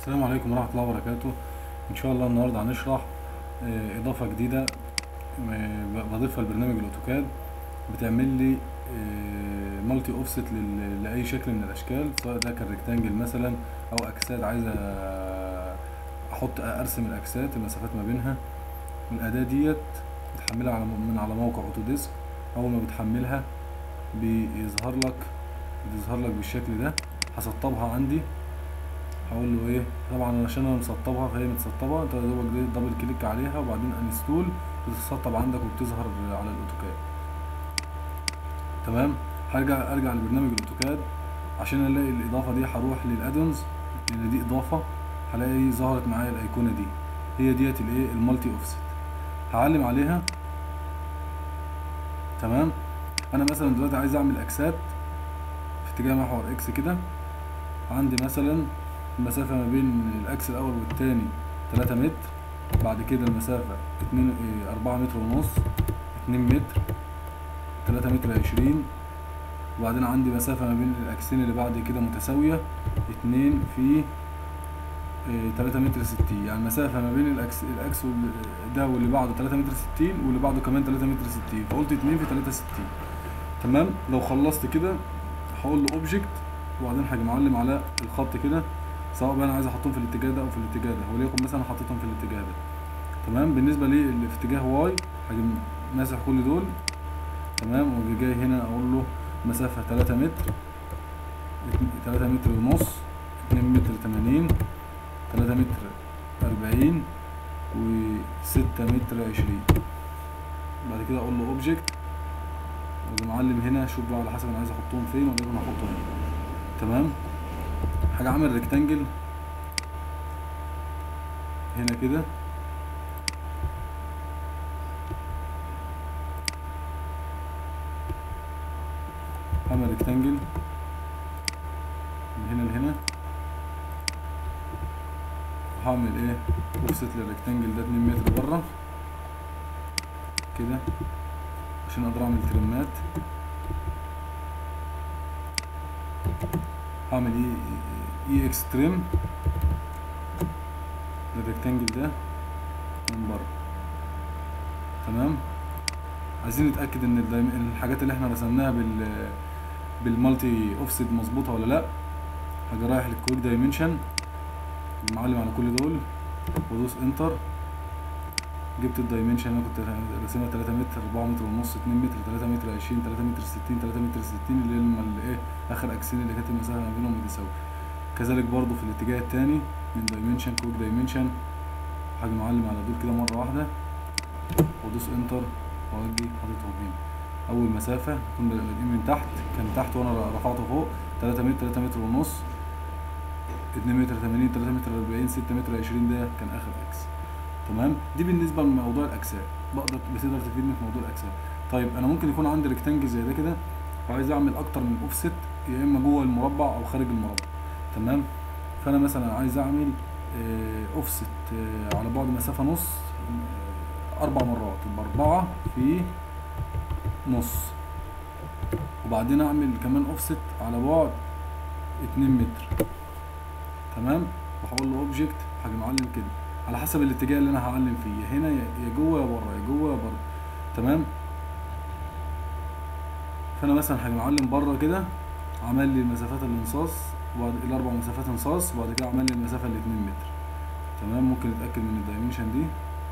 السلام عليكم ورحمة الله وبركاته إن شاء الله النهاردة هنشرح آه، إضافة جديدة آه، ب- بضيفها لبرنامج الأوتوكاد بتعمل لي مالتي أوفست لأي شكل من الأشكال سواء ده كان ريكتانجل مثلا أو أجساد عايزة أحط أرسم الأجساد المسافات ما بينها الأداة ديت بتحملها على من على موقع أوتوديسك أول ما بتحملها بيظهر لك بيظهر لك بالشكل ده هسطبها عندي هقول له ايه طبعا عشان انا مسطبها فهي متسطبه انت يا دوبك دي دبل كليك عليها وبعدين انستول بتتسطب عندك وبتظهر على الاوتوكاد تمام هرجع ارجع لبرنامج الاوتوكاد عشان الاقي الاضافه دي هروح للادونز لان دي اضافه هلاقي ظهرت معايا الايقونه دي هي ديت الايه المالتي اوفست هعلم عليها تمام انا مثلا دلوقتي عايز اعمل اكسات في اتجاه محور اكس كده عندي مثلا المسافة ما بين الأكس الأول والتاني تلاتة متر بعد كده المسافة اتنين اه، أربعة متر ونص اتنين متر تلاتة متر عشرين وبعدين عندي مسافة ما بين الأكسين اللي بعد كده متساوية اتنين في اه، تلاتة متر ستين يعني المسافة ما بين الأكس الأكس وال- ده واللي بعده تلاتة متر ستين واللي بعده كمان تلاتة متر ستين فقلت اتنين في تلاتة ستين تمام لو خلصت كده هقول له اوبجكت وبعدين هاجي معلم على الخط كده سواء بقى انا عايز احطهم في الاتجاه ده او في الاتجاه ده وليكن مثلا حطيتهم في الاتجاه ده تمام بالنسبه لي اللي في اتجاه واي هاجي ماسح كل دول تمام واجي جاي هنا اقول له مسافه 3 متر 3 متر ونص 2 متر 80 3 متر 40 و6 متر 20 بعد كده اقول له اوبجكت واجي معلم هنا اشوف بقى على حسب انا عايز احطهم فين وليكن احطهم هنا تمام حاجة عامل ريكتانجل هنا كده هعمل ريكتانجل من هنا لهنا وهعمل ايه اوفست للريكتانجل ده 2 متر بره كده عشان اقدر اعمل ترمات هعمل ايه اي اكس تريم للريكتانجل ده من بره تمام عايزين نتاكد ان الدايم- الحاجات اللي احنا رسمناها بال بالمالتي اوفست مظبوطه ولا لا هاجي رايح للكويك دايمنشن معلم على كل دول وادوس انتر جبت الدايمنشن اللي انا كنت راسمها 3 متر 4 متر ونص 2 متر 3 متر 20 3 متر 60 3 متر 60 اللي هي الم- اللي ايه اخر اكسين اللي كانت المسافه ما بينهم متساويه كذلك برضو في الاتجاه التاني من دايمنشن كويك دايمنشن هاجي معلم على دول كده مره واحده وادوس انتر واجي حاططهم هنا اول مسافه كنا بادئين من تحت كان تحت وانا رفعته فوق 3 متر 3 متر ونص 2 متر 80 3 متر 40 6 متر 20 ده كان اخر اكس تمام دي بالنسبه لموضوع الاجسام بقدر بتقدر تفيدني في موضوع الاجسام طيب انا ممكن يكون عندي ريكتانجل زي ده كده وعايز اعمل اكتر من اوفست يا اما جوه المربع او خارج المربع تمام فانا مثلا عايز اعمل اوفست على بعد مسافه نص آه، اربع مرات يبقى اربعه في نص وبعدين اعمل كمان اوفست على بعد اتنين متر تمام وهقول له اوبجكت هاجي معلم كده على حسب الاتجاه اللي انا هعلم فيه يا هنا يا يا جوه يا بره يا جوه يا بره تمام فانا مثلا هاجي معلم بره كده عمل لي مسافات الانصاص وبعد الاربع مسافات انصاص وبعد كده عمل لي المسافه ال 2 متر تمام ممكن نتاكد من الدايمنشن دي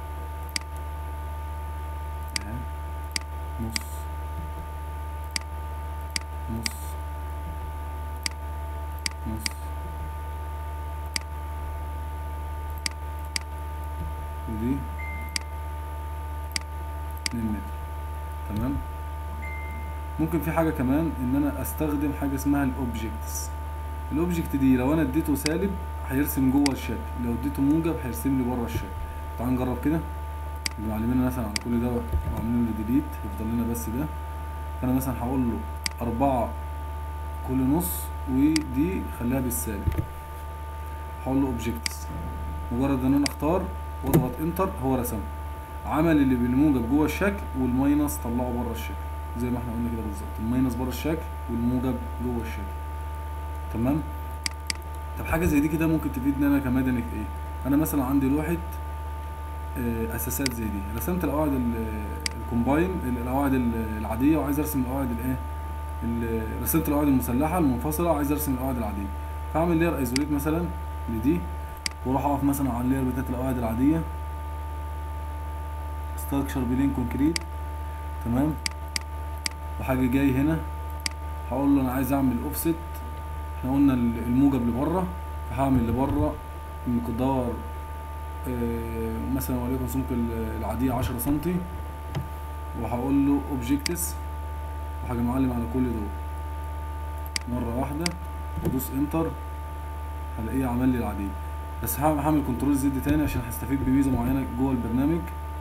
اهي نص نص نص ودي 2 متر تمام ممكن في حاجه كمان ان انا استخدم حاجه اسمها الاوبجكتس الاوبجكت دي لو انا اديته سالب هيرسم جوه الشكل لو اديته موجب هيرسم لي بره الشكل تعال نجرب كده معلمين مثلا على كل ده وعاملين له ديليت يفضل لنا بس ده فانا مثلا هقول له أربعة كل نص ودي خليها بالسالب هقول له اوبجكتس مجرد ان انا اختار واضغط انتر هو رسمه عمل اللي بالموجب جوه الشكل والماينس طلعه بره الشكل زي ما احنا قلنا كده بالظبط الماينس بره الشكل والموجب جوه الشكل تمام طب حاجه زي دي كده ممكن تفيدني انا كمدني في ايه انا مثلا عندي لوحه آه، اساسات زي دي رسمت القواعد ال- الكومباين ال- القواعد ال- العاديه وعايز ارسم القواعد الايه ال- رسمت القواعد المسلحه المنفصله وعايز ارسم القواعد العاديه فاعمل لير ايزوليت مثلا لدي واروح اقف مثلا على اللير بتاعت القواعد العاديه ستراكشر بلين كونكريت تمام وحاجه جاي هنا هقول له انا عايز اعمل اوفست احنا قلنا ال- الموجب لبره فهعمل لبره مقدار آه، مثلا وليكن سمك ال- العادية عشرة سنتي وهقول له اوبجكتس وهاجي معلم على كل دول مرة واحدة وادوس انتر هلاقيه عمل لي العادية بس هعمل هعمل كنترول زد تاني عشان هستفيد بميزة معينة جوه البرنامج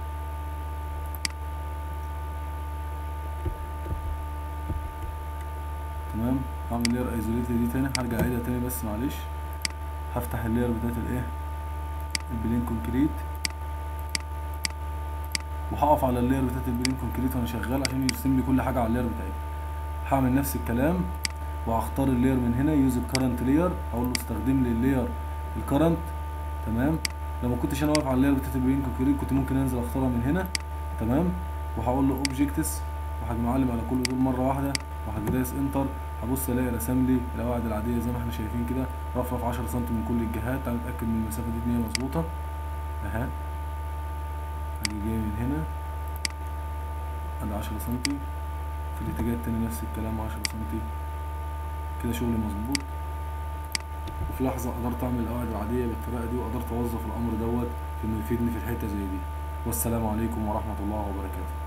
تمام هعمل لير ايزوليت دي تاني هرجع اعيدها تاني بس معلش هفتح اللير بتاعت الايه البلين كونكريت وهقف على اللير بتاعت البلين كونكريت وانا شغال عشان يرسم لي كل حاجه على اللير بتاعتي هعمل نفس الكلام وهختار اللير من هنا يوز الكرنت لير هقول له استخدم لي اللير الكرنت تمام لو ما كنتش انا واقف على اللير بتاعت البلين كونكريت كنت ممكن انزل اختارها من هنا تمام وهقول له اوبجكتس وهاجي معلم على كل دول مره واحده وهاجي دايس انتر هبص الاقي رسم لي القواعد العاديه زي ما احنا شايفين كده رفرف 10 سم من كل الجهات تعال نتاكد من المسافه دي ان هي مظبوطه اها هاجي جاي من هنا ادي 10 سم في الاتجاه التاني نفس الكلام 10 سم كده شغلي مظبوط وفي لحظه قدرت اعمل القواعد العاديه بالطريقه دي وقدرت اوظف الامر دوت في انه يفيدني في الحته زي دي والسلام عليكم ورحمه الله وبركاته